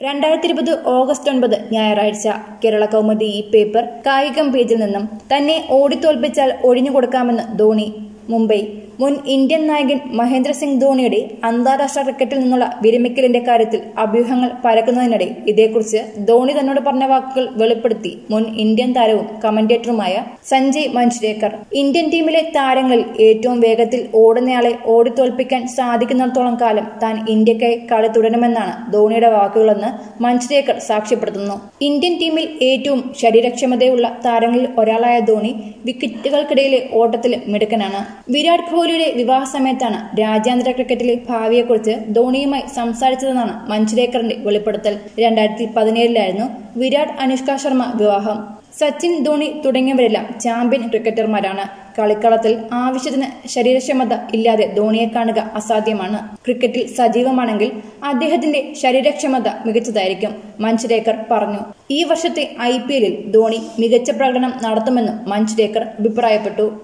രണ്ടായിരത്തി ഇരുപത് ഓഗസ്റ്റ് ഒൻപത് ഞായറാഴ്ച കേരള കൗമുദി ഈ പേപ്പർ കായികം പേജിൽ നിന്നും തന്നെ ഓടിത്തോൽപ്പിച്ചാൽ ഒഴിഞ്ഞുകൊടുക്കാമെന്ന് ധോണി മുംബൈ മുൻ ഇന്ത്യൻ നായകൻ മഹേന്ദ്ര സിംഗ് ധോണിയുടെ അന്താരാഷ്ട്ര ക്രിക്കറ്റിൽ നിന്നുള്ള വിരമിക്കലിന്റെ കാര്യത്തിൽ അഭ്യൂഹങ്ങൾ പരക്കുന്നതിനിടെ ഇതേക്കുറിച്ച് ധോണി തന്നോട് പറഞ്ഞ വാക്കുകൾ വെളിപ്പെടുത്തി മുൻ ഇന്ത്യൻ താരവും കമന്റേറ്ററുമായ സഞ്ജയ് മഞ്ച്രേക്കർ ഇന്ത്യൻ ടീമിലെ താരങ്ങളിൽ ഏറ്റവും വേഗത്തിൽ ഓടുന്നയാളെ ഓടിത്തോൽപ്പിക്കാൻ സാധിക്കുന്നിടത്തോളം കാലം താൻ ഇന്ത്യക്കായി കളി തുടരുമെന്നാണ് ധോണിയുടെ വാക്കുകളെന്ന് മഞ്ച്രേക്കർ സാക്ഷ്യപ്പെടുത്തുന്നു ഇന്ത്യൻ ടീമിൽ ഏറ്റവും ശരീരക്ഷമതയുള്ള താരങ്ങളിൽ ഒരാളായ ധോണി വിക്കറ്റുകൾക്കിടയിലെ ഓട്ടത്തിൽ മിടുക്കനാണ് വിരാട് കോഹ്ലിയുടെ വിവാഹ സമയത്താണ് രാജ്യാന്തര ക്രിക്കറ്റിലെ ഭാവിയെക്കുറിച്ച് ധോണിയുമായി സംസാരിച്ചതെന്നാണ് മഞ്ച്രേക്കറിന്റെ വെളിപ്പെടുത്തൽ രണ്ടായിരത്തി പതിനേഴിലായിരുന്നു വിരാട് അനുഷ്ക ശർമ്മ വിവാഹം സച്ചിൻ ധോണി തുടങ്ങിയവരെല്ലാം ചാമ്പ്യൻ ക്രിക്കറ്റർമാരാണ് കളിക്കളത്തിൽ ആവശ്യത്തിന് ശരീരക്ഷമത ഇല്ലാതെ ധോണിയെ കാണുക അസാധ്യമാണ് ക്രിക്കറ്റിൽ സജീവമാണെങ്കിൽ അദ്ദേഹത്തിന്റെ ശരീരക്ഷമത മികച്ചതായിരിക്കും മഞ്ച്രേക്കർ പറഞ്ഞു ഈ വർഷത്തെ ഐ പി എല്ലിൽ ധോണി മികച്ച പ്രകടനം നടത്തുമെന്നും മഞ്ച്രേക്കർ അഭിപ്രായപ്പെട്ടു